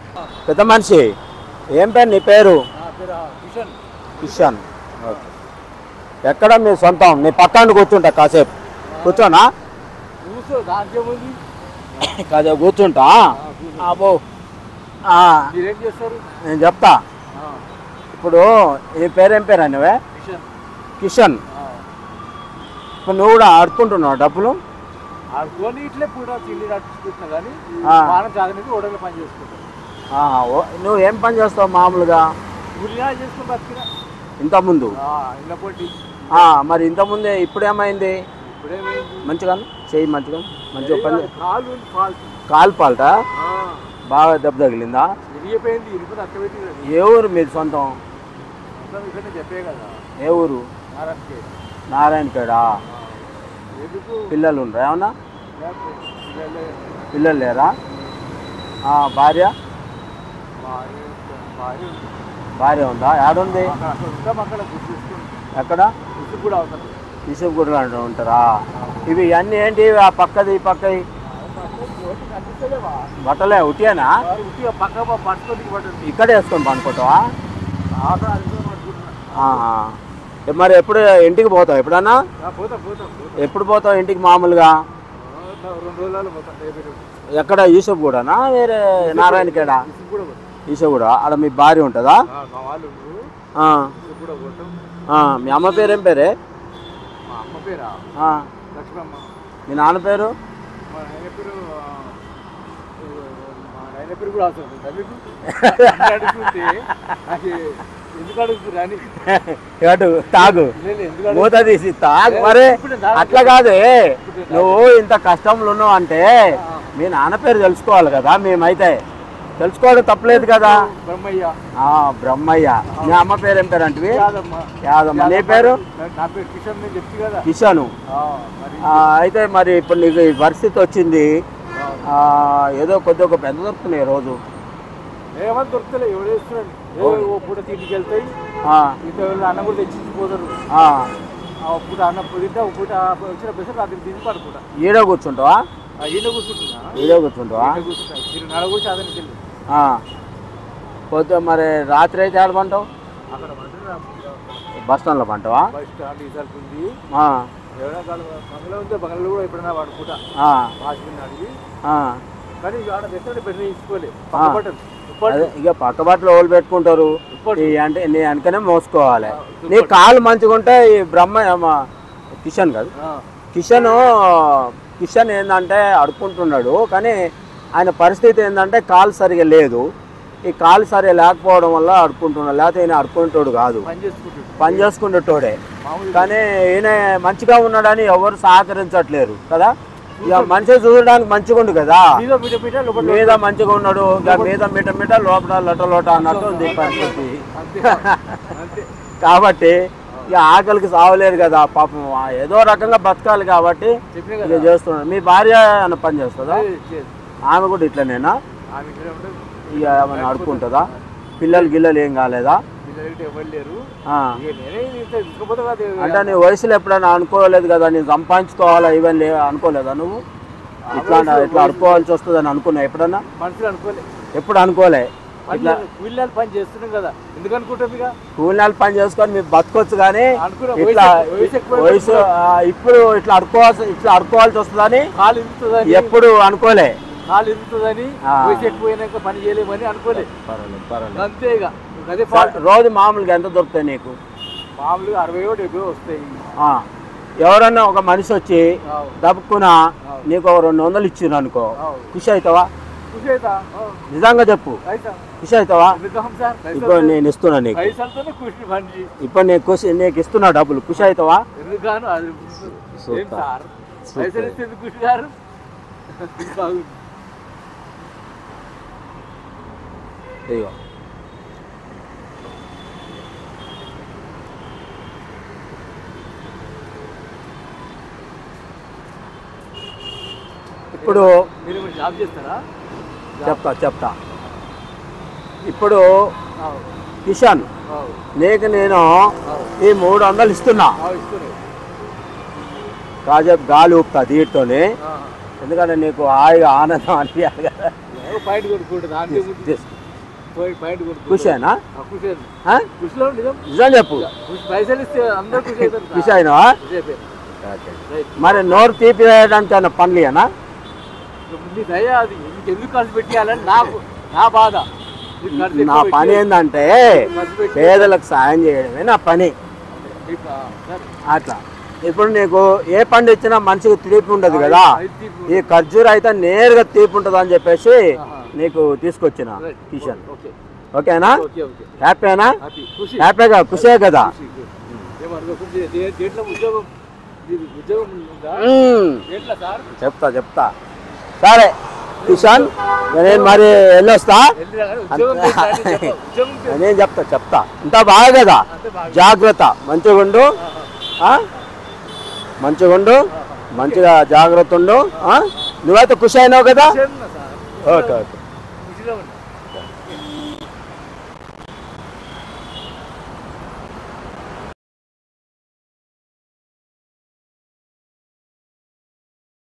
పెద్ద మనిషి ఏం పేరు నీ పేరు నా పేరు కిషన్ కిషన్ ఓకే ఎక్కడ మీ సొంతం నీ పక్కన కూర్చుంటా కాసేపు కూర్చోనా కూర్చో దాంట్లో ఉంది కాసేపు కూర్చుంటా అబ్బో ఆ, మీరేం చేస్తారు నేను చెప్తా ఆ, ఇప్పుడు ఈ పేరేం పేరు అనివే కిషన్ కిషన్ ఆ. ఇప్పుడు నువ్వు కూడా ఆడుకుంటున్నావు డబ్బులు ఆడుకొని ఇట్లే పూట తిండి నడుచుకుంటున్నా కానీ ఆ. వానం తాగడానికి ఓడలో పని చేసుకుంటాను ఆహా, ఓ- నువ్వు ఏం పని చేస్తావు మామూలుగా ఊరిగా చేసుకుని బతికిన ఇంతకుముందు ఇళ్ళ పొట్టి ఆ, మరి ఇంతకుముందే ఇప్పుడు ఏమైంది ఇప్పుడేమైంది మంచిగా చెయ్యి మంచిగా మంచిగా పని కాలు ఫాల్ట్ కాలు పాల్ట బాగా దెబ్బ తగిలిందా విరిగిపోయింది ఇరుకుని అక్క పెట్టి ఏ ఊరు మీది సొంతం ఇక్కడ చెప్పే కదా ఏ ఊరు నారాయణకి నారాయణఖేడా ఎందుకు పిల్లలు ఉండరా ఏమన్నా పిల్లలే పిల్లలు లేరా ఆ, భార్య భార్య భార్య ఉంది. భార్య ఉందా ఏడుంది అక్కడ అక్కడ ఉంటాం అక్కడ గుర్తిస్తుంది ఎక్కడ గుర్తు కూడా అవుతుంది తీసుకుని ఉంటారా ఇవి అన్నీ ఏంటి ఆ పక్కది ఈ పక్కది కనిపిస్తలేవా బట్టలే ఉట్టియేనా ఉట్టిగా పక్క పట్టుకొని పడుతుంది ఇక్కడ వేసుకొని పనుకుంటావా ఆట అనుకుని పట్టుకుంటున్నా ఆహా. ఏ మరి ఎప్పుడు ఇంటికి పోతావు ఎప్పుడన్నా ఆ, పోతాం పోతాం పోతాం ఎప్పుడు పోతావు ఇంటికి మామూలుగా ఆ, రెండు రోజులు పోతాం రేపు ఎల్లుండి. ఎక్కడ యూసఫ్ కూడానా వేరే నారాయణఖేడా ఇసుకు కూడా పోతాం యూసఫ్ కూడా ఆడ మీ భార్య ఉంటుందా ఆ, మా వాళ్ళు ఉన్నారు. ఆ, ఇసుకు కూడా పోతాం ఆ, మీ అమ్మ పేరు ఏం పేరే మా అమ్మ పేరా ఆ, లక్ష్మమ్మ మీ నాన్న పేరు మా నాయన పేరు ఆ, మా నాయన పేరు కూడా అవసరం ఉందా మీకు అడుగుతుంటే నాకు ఎందుకు అడుగుతున్నా అని ఏటు తాగు లేదు, ఎందుకు అడుగు- మూత తీసి తాగు మరి అట్లా కాదే నువ్వు ఇంత కష్టంలో ఉన్నావు అంటే మీ నాన్న పేరు తెలుసుకోవాలి కదా మేమైతే తెలుసుకోవడం తప్పలేదు కదా బ్రహ్మయ్య ఆ బ్రహ్మయ్య మీ అమ్మ పేరు ఏం పేరు అంటే కాదమ్మ యాదమ్మ నీ పేరు నా- నా పేరు కిషన్ నేను చెప్తి కదా కిషను ఆ, మరి ఆ, అయితే మరి ఇప్పుడు నీకు ఈ పరిస్థితి వచ్చింది ఆ, ఏదో కొద్ది ఒక పెద్ద దొరుకుతున్నాయి రోజు ఏమని దొరుకుతలే ఎవరు వేస్తున్నాడు ఏ ఓ పూట తిండికి వెళ్తాయి ఆ, మిగతా వాళ్ళు అన్నం కూడా తెచ్చిపోతారు ఆ, ఆ పూట అన్నం తింటా ఒక పూట వచ్చిన బెసరు రాత్రి తిని పడుకుంటా ఈడ కూర్చుంటావా ఆ ఈయన కూర్చుంటున్నా ఈడ కూర్చుంటావా ఈయన కూర్చుంటా మీరు నడ కూడా చదవనికి వెళ్ళి ఆ. పొద్దు మరి రాత్రి అయితే ఆడ పంటావు అక్కడ పడుతున్నా బస్ స్టాండ్లో పంటావా బస్ స్టాండ్ ఈసారి ఉంది ఆ, ఎవరైనా కాదు బంగ్లా ఉంటే బంగ్లాలో కూడా ఎప్పుడైనా పడుకుంటా ఆ, వాచ్మెన్ అడిగి ఆ. కానీ ఆడ బెసరు పెట్టి తీసుకోలే ఆ. పట్టలు అదే ఇక పక్క బట్టలు ఓళ్ళు పెట్టుకుంటారు దుప్పటి. ఈ అంటే నీ వెనకనే మోసుకోవాలి ఆ, దుప్పటి. నీ కాలు మంచిగా ఉంటే ఈ బ్రహ్మ మా కిషన్ కాదు కిషన్ కిషన్ ఏంటంటే అడుక్కుంటున్నాడు కానీ ఆయన పరిస్థితి ఏంటంటే కాలు సరిగా లేదు ఈ కాలు సరిగా లేకపోవడం వల్ల అడుక్కుంటున్నాడు లేకపోతే ఈయన అడుక్కుంటాడు కాదు పని చేసుకుంటుంది పని చేసుకునేటోడే మామూలు కానీ ఈయన మంచిగా ఉన్నాడని ఎవరు సహకరించట్లేరు కదా ఇక మనిషి చూడడానికి మంచిగా ఉండు కదా మీద మీట మీట లోపల మీద మంచిగా ఉన్నాడు ఇక మీద మీట మీట లోపల లొట లోట అన్నట్టు ఉంది పరిస్థితి అంతే అంతే కాబట్టి ఇక ఆకలికి సావలేదు కదా పాపం ఆ ఏదో రకంగా బతకాలి కాబట్టి చెప్పిన ఇక కదా చేస్తున్నాడు మీ భార్య ఏమైనా పని చేస్తుందా అదే చేదు. ఆమె కూడా ఇట్లనేనా ఆమె ఇక్కడే ఉంటుంది ఇక ఏమైనా ఆడుకుంటుందా పిల్లలు గిల్లలు ఏం కాలేదా పిల్లలకి ఎవరు లేరు ఆ. ఇక నేనే ఇంత తీసుకుపోతా కదా అంటే నీ వయసులో ఎప్పుడైనా అనుకోలేదు కదా నేను సంపాదించుకోవాలా ఇవన్నీ అనుకోలేదా నువ్వు ఇట్లా ఇట్లా అనుకోవాల్సి వస్తుందని అనుకున్నా ఎప్పుడన్నా మనుషులు అనుకోలే ఎప్పుడు అనుకోలే ఇట్లా వీళ్ళు పని చేస్తున్నాం కదా ఎందుకు అనుకుంటాం ఇక కూలినాలు పని చేసుకొని మీరు బతకొచ్చు కానీ అనుకున్నా ఇట్లా వయసు- వయసు ఎక్కువ వయసు ఆ, ఇప్పుడు ఇట్లా అడుకోవాల్సి ఇట్లా అడుకోవాల్సి వస్తుందని కాలు ఇరుగుతుందని ఎప్పుడు అనుకోలే కాలు ఇరుగుతుందని ఆ. వయసు ఎక్కువైనాక పని చేయలేమని అనుకోలే పర్వాలేదు పర్వాలేదు అంతే ఇక అదే ఫాల్ట్ రోజు మామూలుగా ఎంత దొరుకుతాయి నీకు మామూలుగా అరవై ఒకటి డెబ్బై వస్తాయి ఆ, ఎవరన్నా ఒక మనిషి వచ్చి ఆవు. దప్పుకున్న నీకు ఒక రెండు వందలు ఇచ్చిండ్రు అనుకో ఆవు. ఖుషి అవుతావా ఖుషి అవుతా ఆ, నిజంగా చెప్పు రైతా. ఖుషి అవుతావా ఎందుకు కాం సార్ ఇప్పుడు నేను ఇస్తున్నా నీకు పైసలతోనే ఖుషి మనిషి ఇప్పుడు నేను ఖుషి నీకు ఇస్తున్నా డబ్బులు ఖుషి అవుతావా ఎందుకు గాను అది ఏం సూపర్. Sir super. పైసలు ఇస్తే ఎందుకు ఖుషి గారు బాగుంది ఇదిగో ఇప్పుడు మీరు ఇప్పుడు జాబ్ చేస్తారా చెప్తా చెప్తా ఇప్పుడు ఆవు. కిషన్ ఆవు. నీకు నేను ఆవు. ఈ మూడు వందలు ఇస్తున్నా ఆవు ఇస్తున్నాయి. కాసేపు గాలి ఊపుతా దీంట్తోనే ఆ. ఎందుకంటే నీకు హాయిగా ఆనందం అనిపించాలి కదా ఏదో బయట కొనుక్కుంటుంది దాంట్లో తీస్- తీస్- పోయి బయట కొనుక్కో. ఖుషేనా ఆ, ఖుషి అయింది. ఆ? ఖుషిలో నిజం నిజం చెప్పు ఖుషి పైసలు ఇస్తే అందరూ ఖుషి అవుతారు సార్. ఖుషి అయినవా ఖుషి అయిపోయారు. రైట్. మరి నోరు తీపి వేయడానికి ఏమైనా పనులు ఇయ్యనా నీ దయ అది ఎందుకు ఖర్చు పెట్టేయాలని నాకు నా బాధ నీకు ఖర్చు నా ఎక్కువ పని పెట్టే- ఏంటంటే ఖర్చు పెట్టి- పేదలకు సాయం చేయడమే నా పని నీకు, ఆ, సార్, అట్లా ఇప్పుడు నీకు ఏ పండు ఇచ్చినా మనిషికి తీపి ఉండదు కదా ఐదు తీపి ఈ ఖర్జూర అయితే నేరుగా తీపి ఉంటుంది అని చెప్పేసి ఆహా. నీకు తీసుకొచ్చిన రైట్. కిషన్ ఓకే ఓకేనా ఓకే ఓకే హ్యాపీనా హ్యాపీ ఖుషి హ్యాపీగా ఖుషే కదా ఖుషి, ఖుషి. ఏమనుకోకుండా దే- దేంట్లో ఉద్యోగం ఇది ఉద్యోగం ఉందా మ్మ్. దేంట్లో సార్ చెప్తా చెప్తా సరే కిషన్ నేను మరి వెళ్ళొస్తా వెళ్ళిరా కానీ ఉద్యోగం దేంట్లో అని చెప్పు. ఉద్యోగం దేంట్లో? నేను చెప్తా చెప్తా ఇంత బాగా కదా అంతే బాగా జాగ్రత్త మంచిగా ఉండు ఆహా. ఆ? మంచిగా ఉండు మంచిగా జాగ్రత్త ఉండు ఆ? నువ్వైతే ఖుషి అయినావు కదా ఖుషి ఉన్నా సార్ ఓకే ఓకే ఖుషిలో ఉన్నా